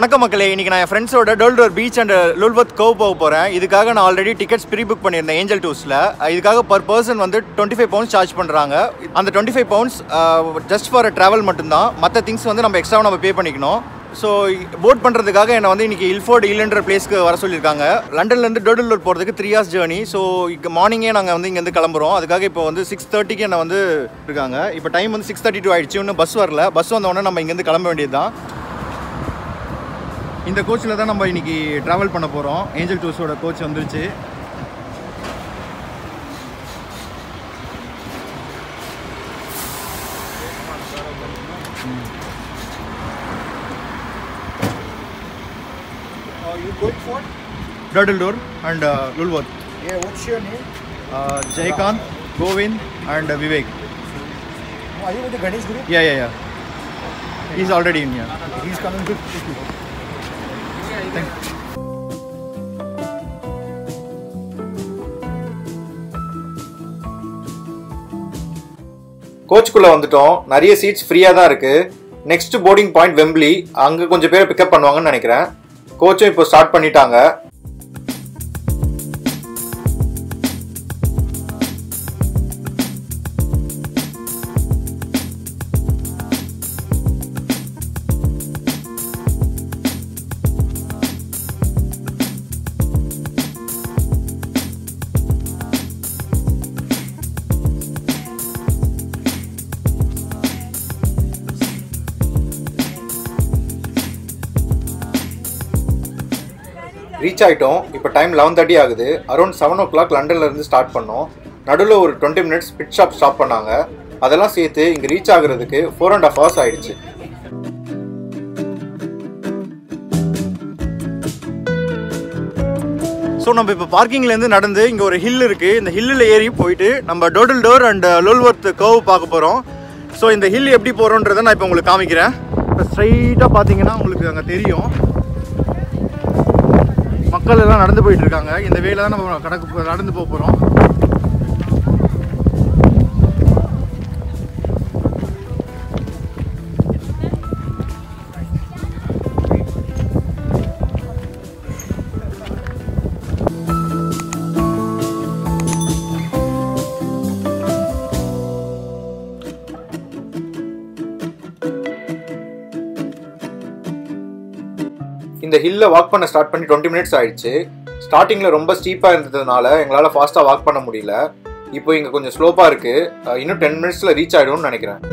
வணக்கம் மக்களே இன்னைக்கு நான் என் ஃப்ரெண்ட்ஸோட டோல்டோர் பீச் அண்ட் லுல்வத் கோவ் போக போகிறேன் இதுக்காக நான் ஆல்ரெடி டிக்கெட்ஸ் ப்ரீ புக் பண்ணியிருந்தேன் ஏஞ்சல் டூஸில் இதுக்காக பர் பர்சன் வந்து டுவெண்ட்டி ஃபைவ் பவுண்ட்ஸ் சார்ஜ் பண்ணுறாங்க அந்த twenty five pounds just for travel மட்டும்தான் மற்ற திங்ஸ் வந்து நம்ம எக்ஸ்ட்ரா நம்ம பே பண்ணிக்கணும் ஸோ போட் பண்ணுறதுக்காக என்னை வந்து இன்னைக்கு இல்ஃபோர்ட் இல்லைன்ற பிளேஸ்க்கு வர சொல்லியிருக்காங்க லண்டன்லேருந்து டோடல்லூர் போகிறதுக்கு த்ரீ ஹவர்ஸ் ஜேர்னி ஸோ இங்கே மார்னிங்கே நாங்கள் வந்து இங்கேருந்து கிளம்புறோம் அதுக்காக இப்போ வந்து சிக்ஸ் தேர்ட்டிக்கு என்னை வந்து இருக்காங்க இப்போ டைம் வந்து சிக்ஸ் தேர்ட்டி டூ ஆயிடுச்சு இன்னும் பஸ் வரல பஸ் வந்தோடனே நம்ம இங்கேருந்து கிளம்ப வேண்டியது தான் இந்த கோச்சில் தான் நம்ம இன்னைக்கு ட்ராவல் பண்ண போகிறோம் ஏஞ்சல் டூர்ஸோட கோச் வந்துருச்சு Are you going for? Durdle Door and Lulworth Yeah, what's your name? Jayakanth Govind and Vivek Oh, Are you with the Ganesh group? Yeah yeah yeah is already in yeah He's coming to pick you. கோச்சுக்குள்ளே வந்துட்டோம் நிறைய seeds ஃப்ரீயாக தான் இருக்குது next boarding point Wembley அங்கே கொஞ்சம் பேரை pickup பண்ணுவாங்கன்னு நினைக்கிறேன் கோச்சும் இப்போ ஸ்டார்ட் பண்ணிட்டாங்க ரீச் ஆகிட்டோம் இப்போ டைம் லெவன் தேர்ட்டி ஆகுது அரௌண்ட் செவன் ஓ கிளாக் லண்டன்லேருந்து ஸ்டார்ட் பண்ணோம் நடுவில் ஒரு twenty minutes pit shop stop பண்ணாங்க அதெல்லாம் சேர்த்து இங்கே ரீச் ஆகுறதுக்கு ஃபோர் அண்ட் ஹாஃப் ஹவர்ஸ் ஆயிடுச்சு ஸோ நம்ம இப்போ பார்க்கிங்லேருந்து நடந்து இங்கே ஒரு ஹில் இருக்குது இந்த ஹில்லில் ஏறி போயிட்டு நம்ம Durdle Door and Lulworth Cove பார்க்க போகிறோம் ஸோ இந்த ஹில் எப்படி போகிறோன்றதை நான் இப்போ உங்களுக்கு காமிக்கிறேன் இப்போ ஸ்ட்ரைட்டாக பார்த்தீங்கன்னா உங்களுக்கு அங்கே தெரியும் மக்கள் எல்லாம் நடந்து போயிட்டு இருக்காங்க இந்த வேல தான் நம்ம கடக்கு நடந்து போக போகிறோம் இந்த ஹில்ல வாக் பண்ண ஸ்டார்ட் பண்ணி டுவெண்ட்டி மினிட்ஸ் ஆயிடுச்சு ஸ்டார்டிங்கில் ரொம்ப ஸ்டீப்பாக இருந்ததுனால எங்களால் ஃபாஸ்ட்டாக வாக் பண்ண முடியல இப்போ இங்கே கொஞ்சம் ஸ்லோப்பாக இருக்குது இன்னும் டென் மினிட்ஸில் ரீச் ஆகிடும்னு நினைக்கிறேன்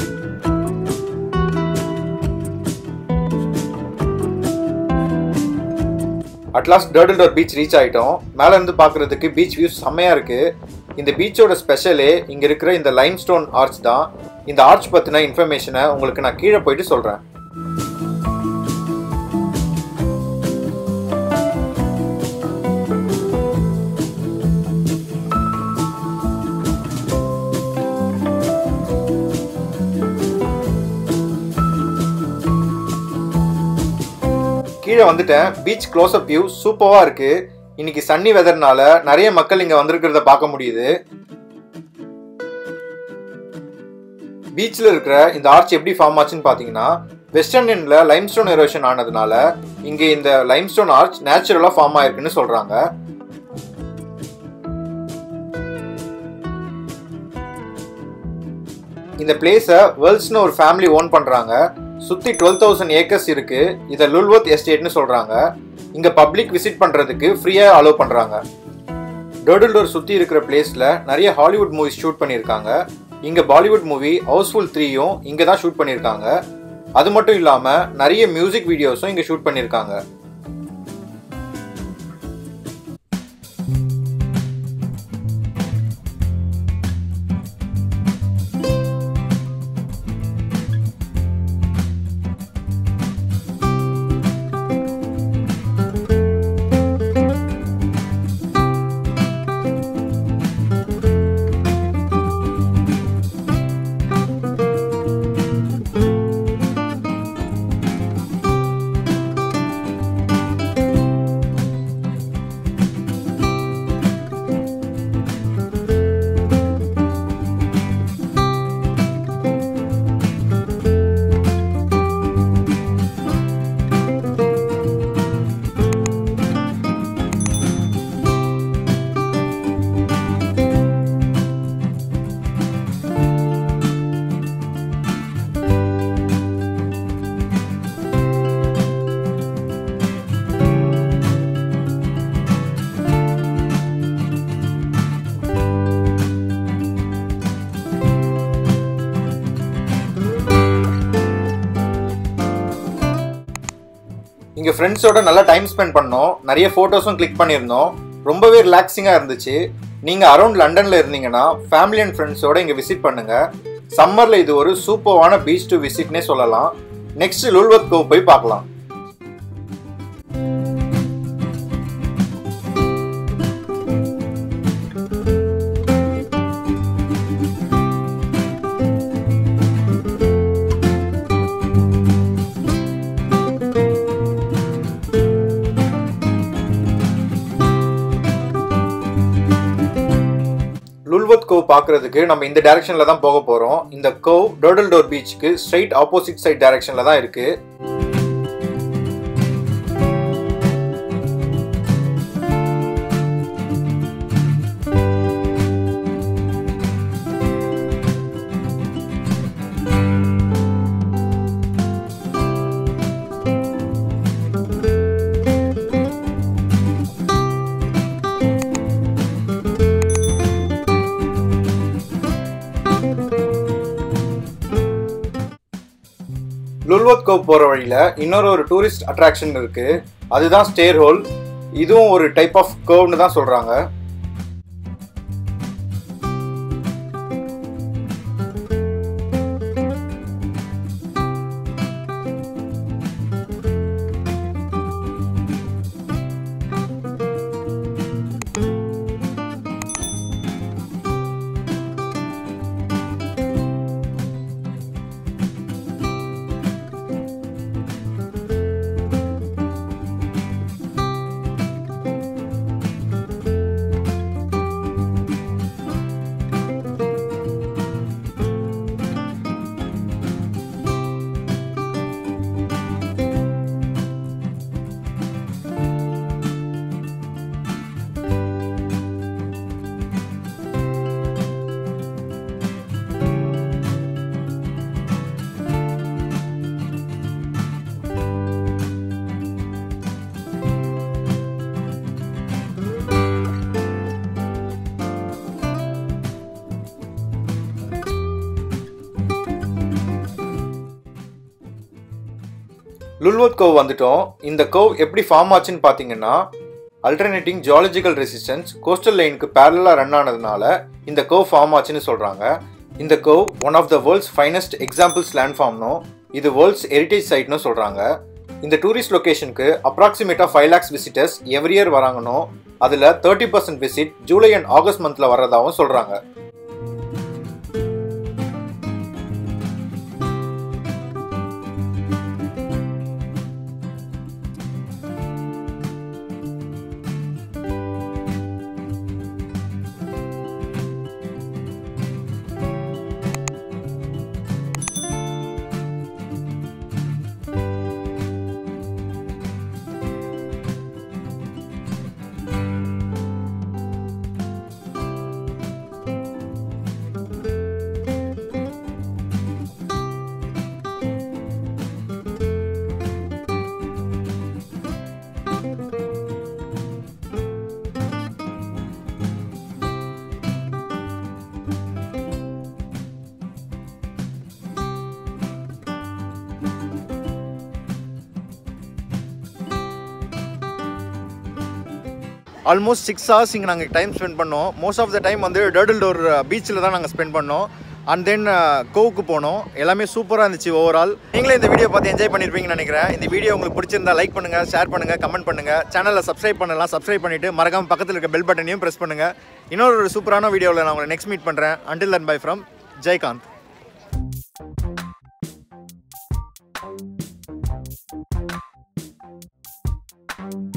அட்லாஸ்ட் டர்டில்டோர் பீச் ரீச் ஆகிட்டோம் மேலே இருந்து பார்க்குறதுக்கு பீச் வியூ செம்மையாக இருக்குது இந்த பீச்சோட ஸ்பெஷலே இங்கே இருக்கிற இந்த லைம் ஸ்டோன் ஆர்ச் தான் இந்த ஆர்ச் பற்றின இன்ஃபர்மேஷனை உங்களுக்கு நான் கீழே போயிட்டு சொல்கிறேன் கீழே வந்துட்டேன் பீச் க்ளோஸ் அப் வியூ சூப்பராக இருக்கு இன்னைக்கு சன்னி வெதர்னால நிறைய மக்கள் இங்க வந்திருக்கிறத பார்க்க முடியுது பீச்சில் இருக்கிற இந்த ஆர்ச் எப்படி ஃபார்ம் ஆச்சுன்னு பார்த்தீங்கன்னா வெஸ்டர்ன் எண்ட்ல லைம்ஸ்டோன் எரோஷன் ஆனதுனால இங்கே இந்த லைம்ஸ்டோன் ஆர்ச் நேச்சுரலாக ஃபார்ம் ஆயிருக்குன்னு சொல்றாங்க இந்த பிளேஸை வேர்ல்ட்ஸ்னு ஒரு ஃபேமிலி ஓன் பண்ணுறாங்க சுற்றி டுவெல் தௌசண்ட் ஏக்கர்ஸ் இருக்கு இதை லுல்வத் எஸ்டேட்னு சொல்கிறாங்க இங்கே பப்ளிக் விசிட் பண்ணுறதுக்கு ஃப்ரீயாக அலோவ் பண்ணுறாங்க டோடல்டோர் சுற்றி இருக்கிற பிளேஸில் நிறைய ஹாலிவுட் மூவிஸ் ஷூட் பண்ணியிருக்காங்க இங்கே பாலிவுட் மூவி ஹவுஸ்ஃபுல் த்ரீயும் இங்கே தான் ஷூட் பண்ணியிருக்காங்க அது மட்டும் இல்லாமல் நிறைய மியூசிக் வீடியோஸும் இங்கே ஷூட் பண்ணியிருக்காங்க இங்கே ஃப்ரெண்ட்ஸோட நல்லா டைம் ஸ்பெண்ட் பண்ணோம் நிறைய ஃபோட்டோஸும் கிளிக் பண்ணியிருந்தோம் ரொம்பவே ரிலாக்ஸிங்காக இருந்துச்சு நீங்கள் அரௌண்ட் லண்டனில் இருந்தீங்கன்னா ஃபேமிலி அண்ட் ஃப்ரெண்ட்ஸோட இங்கே விசிட் பண்ணுங்கள் சம்மரில் இது ஒரு சூப்பர்வான பீச் டு விசிட்னே சொல்லலாம் நெக்ஸ்ட் லுல்வத் கோவ் போய் பார்க்கலாம் லுல்வத் கோவ் பார்க்கறதுக்கு நம்ம இந்த டைரக்ஷனில் தான் போக போகிறோம் இந்த கோவ் டோடல் டோர் பீச்சுக்கு ஸ்ட்ரைட் ஆப்போசிட் சைட் டைரக்ஷனில் தான் இருக்குது லுல்வத் கோவ் போகிற வழியில் இன்னொரு ஒரு டூரிஸ்ட் அட்ராக்ஷன் இருக்குது அதுதான் ஸ்டேர் ஹோல் இதுவும் ஒரு டைப் ஆஃப் கோவ்னு தான் சொல்கிறாங்க லுல்வத் கோவ் வந்துட்டோம் இந்த கோவ் எப்படி ஃபார்ம் ஆச்சுன்னு பார்த்தீங்கன்னா அல்டர்னேட்டிங் ஜியாலஜிக்கல் ரெசிஸ்டன்ஸ் கோஸ்டல் லைனுக்கு பேரலாக ரன் ஆனதுனால இந்த கோவ் ஃபார்ம் ஆச்சுன்னு சொல்கிறாங்க இந்த cove one of the world's finest examples land ஃபார்ம்னும் இது வேர்ல்ட்ஸ் ஹெரிட்டேஜ் சைட்னு சொல்கிறாங்க இந்த டூரிஸ்ட் லொகேஷனுக்கு அப்ராக்சிமேட்டாக five lakhs visitors every year வராங்கன்னு அதில் thirty percent visit July and August மந்தில் வர்றதாகவும் சொல்கிறாங்க ஆல்மோஸ்ட் சிக்ஸ் ஹவர்ஸ் இங்கே நாங்கள் டைம் ஸ்பெண்ட் பண்ணோம் மோஸ்ட் ஆஃப் த டைம் வந்து டர்டில் டோர் பீச்சில் தான் நாங்கள் ஸ்பெண்ட் பண்ணோம் அண்ட் தென் கோவுக்கு போனோம் எல்லாமே சூப்பராக இருந்துச்சு ஓவரால் நீங்களே இந்த வீடியோ பார்த்து என்ஜாய் பண்ணியிருப்பீங்கன்னு நினைக்கிறேன் இந்த வீடியோ உங்களுக்கு பிடிச்சிருந்தா லைக் பண்ணுங்கள் ஷேர் பண்ணுங்கள் கமெண்ட் பண்ணுங்கள் சேனலில் சப்ஸ்கிரைப் பண்ணலாம் சப்ஸ்கிரைப் பண்ணிவிட்டு மறக்காம பக்கத்தில் இருக்க பெல் பட்டனையும் ப்ரெஸ் பண்ணுங்கள் இன்னொரு ஒரு சூப்பரான வீடியோவில் நான் உங்களை நெக்ஸ்ட் மீட் பண்ணுறேன் until and bye from Jaikanth Thank you.